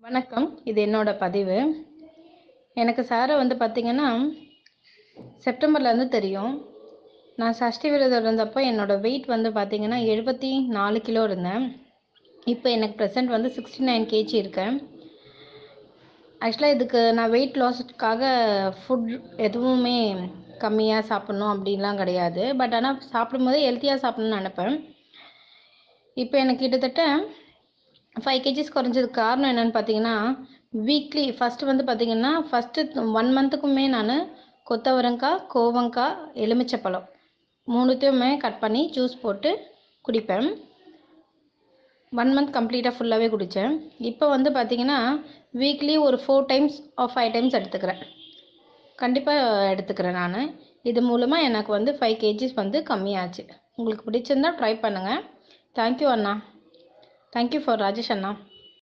வணக்கம் இது என்னோட பதிவு எனக்கு சாரை வந்து பார்த்திங்கன்னா செப்டம்பர்லேருந்து தெரியும் நான் சஷ்டி விரதம் இருந்தப்போ என்னோட வெயிட் வந்து பார்த்திங்கன்னா எழுபத்தி நாலு கிலோ இருந்தேன் இப்போ எனக்கு ப்ரெசென்ட் வந்து சிக்ஸ்டி நைன் கேஜி இருக்கேன் ஆக்சுவலாக இதுக்கு நான் வெயிட் லாஸுக்காக ஃபுட் எதுவுமே கம்மியாக சாப்பிட்ணும் அப்படின்லாம் கிடையாது பட் ஆனால் சாப்பிடும்போது ஹெல்த்தியாக சாப்பிட்ணுன்னு நினப்பேன் இப்போ எனக்கு கிட்டத்தட்ட ஃபைவ் கேஜிஸ் குறைஞ்சதுக்கு காரணம் என்னென்னு பார்த்தீங்கன்னா வீக்லி ஃபஸ்ட்டு வந்து பார்த்தீங்கன்னா ஃபஸ்ட்டு ஒன் மந்த்துக்குமே நான் கொத்தவரங்காய் கோவங்காய் எலுமிச்சப்பழம் மூணுத்தையுமே கட் பண்ணி ஜூஸ் போட்டு குடிப்பேன் ஒன் மந்த் கம்ப்ளீட்டாக ஃபுல்லாகவே குடித்தேன் இப்போ வந்து பார்த்தீங்கன்னா வீக்லி ஒரு four times or five times எடுத்துக்கிறேன் கண்டிப்பாக எடுத்துக்கிறேன் நான் இது மூலமாக எனக்கு வந்து ஃபைவ் கேஜிஸ் வந்து கம்மியாச்சு உங்களுக்கு பிடிச்சிருந்தா ட்ரை பண்ணுங்கள் தேங்க்யூ அண்ணா தேங்க்யூ ஃபார் ராஜேஷ் அண்ணா